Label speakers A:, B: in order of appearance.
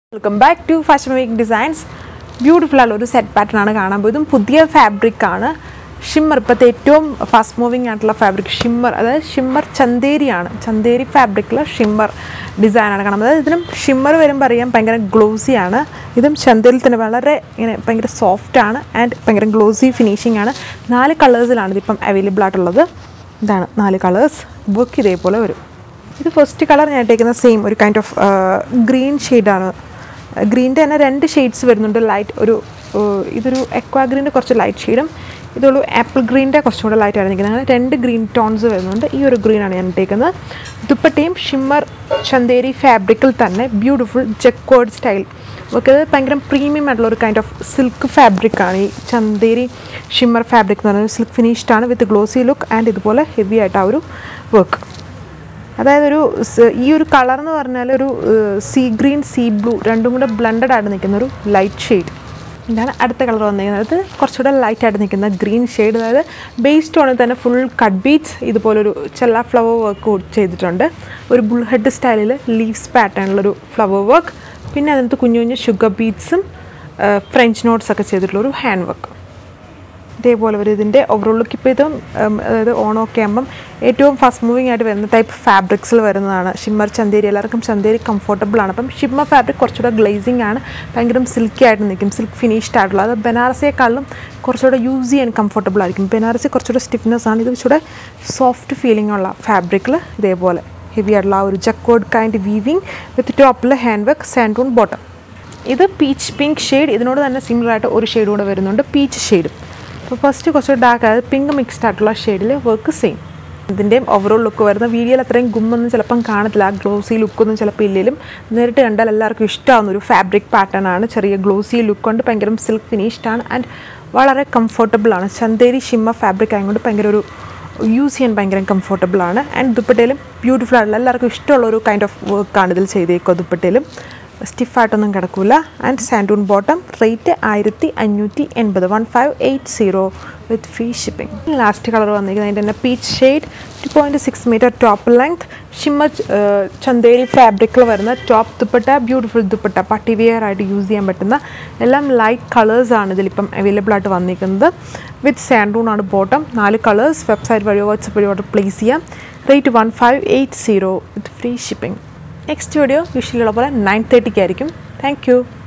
A: welcome back to fashion make designs beautiful ആയിട്ടുള്ള ഒരു set pattern ആണ് കാണാൻ പോയതും പുതിയ ഫാബ്രിക് ആണ് ഷിമ്മർ ഇപ്പോഴത്തെ ഏറ്റവും ഫാസ്റ്റ് മൂവിങ് ആയിട്ടുള്ള ഫാബ്രിക് ഷിമ്മർ അതായത് ഷിമ്മർ ചന്തേരിയാണ് ചന്തേരി ഫാബ്രിക്കിൽ ഷിമ്മർ ഡിസൈനാണ് കാണുന്നത് അതായത് ഇതിനും ഷിമ്മർ വരുമ്പോൾ അറിയാം ഭയങ്കര ഗ്ലോസി ആണ് ഇതും ചന്തേരിൽ തന്നെ വളരെ ഇങ്ങനെ ഭയങ്കര സോഫ്റ്റ് ആണ് ആൻഡ് ഭയങ്കര ഗ്ലോസി ഫിനിഷിംഗ് ആണ് നാല് കളേഴ്സിലാണ് ഇതിപ്പം അവൈലബിൾ ആയിട്ടുള്ളത് ഇതാണ് നാല് കളേഴ്സ് വർക്ക് ഇതേപോലെ വരും ഇത് ഫസ്റ്റ് കളർ ഞാൻ ഇട്ടേക്കുന്ന സെയിം ഒരു കൈൻഡ് ഓഫ് ഗ്രീൻ ഷെയ്ഡാണ് ഗ്രീൻ്റെ തന്നെ രണ്ട് ഷെയ്ഡ്സ് വരുന്നുണ്ട് ലൈറ്റ് ഒരു ഏഹ്, ഇതൊരു എക്വാ ഗ്രീൻ്റെ കുറച്ച് ലൈറ്റ് ഷെയ്ഡും ഇതൊരു ആപ്പിൾ ഗ്രീൻ്റെ കുറച്ചും കൂടെ ലൈറ്റ് ആണ് നിൽക്കുന്നത് അങ്ങനെ രണ്ട് ഗ്രീൻ ടോൺസ് വരുന്നുണ്ട് ഈ ഒരു ഗ്രീനാണ് ഞാൻ ഇട്ടേക്കുന്നത് ദുപ്പട്ടയും ഷിമ്മർ ചന്തേരി ഫാബ്രിക്കിൽ തന്നെ ബ്യൂട്ടിഫുൾ ജക്കോഡ് സ്റ്റൈൽ ഒക്കെ ഇത് ഭയങ്കര പ്രീമിയം ആയിട്ടുള്ള ഒരു കൈൻഡ് ഓഫ് സിൽക്ക് ഫാബ്രിക് ആണ് ഈ ചന്തേരി ഷിമ്മർ ഫാബ്രിക് എന്ന് പറയുന്നത് സിൽക്ക് ഫിനിഷ്ഡ് ആണ് വിത്ത് ഗ്ലോസി ലുക്ക് ആൻഡ് ഇതുപോലെ ഹെവി ആയിട്ട് ആ ഒരു വർക്ക് അതായത് ഒരു സ്- ഈ ഒരു കളർ എന്ന് പറഞ്ഞാൽ ഒരു സീ ഗ്രീൻ സീ ബ്ലൂ രണ്ടും കൂടെ ബ്ലണ്ടഡ് ആയിട്ട് നിൽക്കുന്ന ഒരു ലൈറ്റ് ഷെയ്ഡ് ഇതാണ് അടുത്ത കളർ വന്നിരിക്കുന്നത് അത് കുറച്ചുകൂടെ ലൈറ്റ് ആയിട്ട് നിൽക്കുന്ന ഗ്രീൻ ഷെയ്ഡ് അതായത് ബേസ് ടോണിൽ തന്നെ ഫുൾ കട്ട് ബീറ്റ്സ് ഇതുപോലൊരു ചെല്ല ഫ്ലവർ വർക്ക് ചെയ്തിട്ടുണ്ട് ഒരു ബുൾ ഹെഡ് സ്റ്റൈലിൽ ലീവ്സ് പാറ്റേണിലൊരു ഫ്ലവർ വർക്ക് പിന്നെ അതിനകത്ത് കുഞ്ഞു കുഞ്ഞു ഷുഗർ ബീറ്റ്സും ഫ്രഞ്ച് നോട്ട്സ് ഒക്കെ ചെയ്തിട്ടുള്ള ഒരു ഹാൻഡ് വർക്ക് ഇതേപോലെ വരും ഇതിൻ്റെ ഓവറോൾ ലുക്ക് ഇപ്പോൾ ഇതും ഉം, അതായത് ഓണമൊക്കെ ആകുമ്പം ഏറ്റവും ഫാസ്റ്റ് മൂവിങ് ആയിട്ട് വരുന്ന ടൈപ്പ് ഫാബ്രിക്സിൽ വരുന്നതാണ് ഷിമ്മർ ചന്തേരി എല്ലാവർക്കും ചന്തേരി കംഫർട്ടബിൾ ആണ് അപ്പം ഷിമ്മർ ഫാബ്രിക് കുറച്ചുകൂടെ ഗ്ലേസിങ് ആണ് ഭയങ്കര സിൽക്കി ആയിട്ട് നിൽക്കും സിൽക്ക് ഫിനിഷ്ഡ് ആയിട്ടുള്ള അത് ബനാറസിയെക്കാളും കുറച്ചുകൂടെ യൂസ് ചെയ്യാൻ കംഫർട്ടബിൾ ആയിരിക്കും ബനാറസി കുറച്ചുകൂടെ സ്റ്റിഫ്നെസ് ആണ് ഇത് കുറച്ചുകൂടെ സോഫ്റ്റ് ഫീലിംഗ് ഉള്ള ഫാബ്രിക്കിൽ ഇതേപോലെ ഹെവി ആയിട്ടുള്ള ആ ഒരു ജക്കോഡ് കൈൻഡ് വീവിങ് വിത്ത് ടോപ്പിൽ ഹാൻഡ് വർക്ക് സാൻഡൂൺ ബോട്ടം ഇത് പീച്ച് പിങ്ക് ഷെയ്ഡ് ഇതിനോട് തന്നെ സിമിലർ ആയിട്ട് ഒരു ഷെയ്ഡ് കൂടെ വരുന്നുണ്ട് പീച്ച് ഷെയ്ഡും അപ്പോൾ ഫസ്റ്റ് കുറച്ച് ഡാർക്ക് അതായത് പിങ്ക് മിക്സ്ഡ് ആയിട്ടുള്ള ഷെയ്ഡിൽ വർക്ക് സെയിം ഇതിൻ്റെയും ഓവറോൾ ലുക്ക് വരുന്ന വീഡിയോയിൽ അത്രയും ഗുമ്മൊന്നും ചിലപ്പം കാണത്തില്ല ആ ഗ്ലോസി ലുക്കൊന്നും ചിലപ്പോൾ ഇല്ലെങ്കിലും നേരിട്ട് കണ്ടാൽ എല്ലാവർക്കും ഇഷ്ടമാവുന്ന ഒരു ഫാബ്രിക് പാറ്റേൺ ആണ് ചെറിയ ഗ്ലോസി ലുക്ക് കൊണ്ട് ഭയങ്കര സിൽക്ക് ഫിനിഷ്ഡ് ആണ് ആൻഡ് വളരെ കംഫർട്ടബിൾ ആണ് ചന്തേരി ഷിമ്മ ഫാബ്രിക് ആയതുകൊണ്ട് ഭയങ്കര ഒരു യൂസ് ചെയ്യാൻ ഭയങ്കര കംഫർട്ടബിൾ ആണ് ആൻഡ് ദുപ്പട്ടയിലും ബ്യൂട്ടിഫുൾ ആയിട്ടുള്ള എല്ലാവർക്കും ഇഷ്ടമുള്ള ഒരു കൈൻഡ് ഓഫ് വർക്കാണ് ഇതിൽ ചെയ്തേക്കുക ദുപ്പട്ടയിലും സ്റ്റിഫായിട്ടൊന്നും കിടക്കില്ല ആൻഡ് സാൻഡൂൺ ബോട്ടം റേറ്റ് ആയിരത്തി അഞ്ഞൂറ്റി എൺപത് one five eight zero with free shipping last colour വന്നിരിക്കുന്നത് അതിൻ്റെ തന്നെ peach shade two point six metre top length shimmer Chanderi ഫാബ്രിക്കിൽ വരുന്ന ടോപ്പ് ദുപ്പട്ട ബ്യൂട്ടിഫുൾ ദുപ്പട്ട പട്ടി വെയർ ആയിട്ട് യൂസ് ചെയ്യാൻ പറ്റുന്ന എല്ലാം ലൈറ്റ് കളേഴ്സാണ് ഇതിലിപ്പം അവൈലബിൾ ആയിട്ട് വന്നിരിക്കുന്നത് വിത്ത് സാൻഡൂൺ ആണ് ബോട്ടം നാല് കളേഴ്സ് വെബ്സൈറ്റ് വഴിയോ വാട്സപ്പ് വഴിയോ ഓർഡർ പ്ലേസ് ചെയ്യാം rate one five eight zero with free shipping next video യൂഷ്വലുള്ള പോലെ നയൻ തേർട്ടിക്ക് ആയിരിക്കും താങ്ക് യു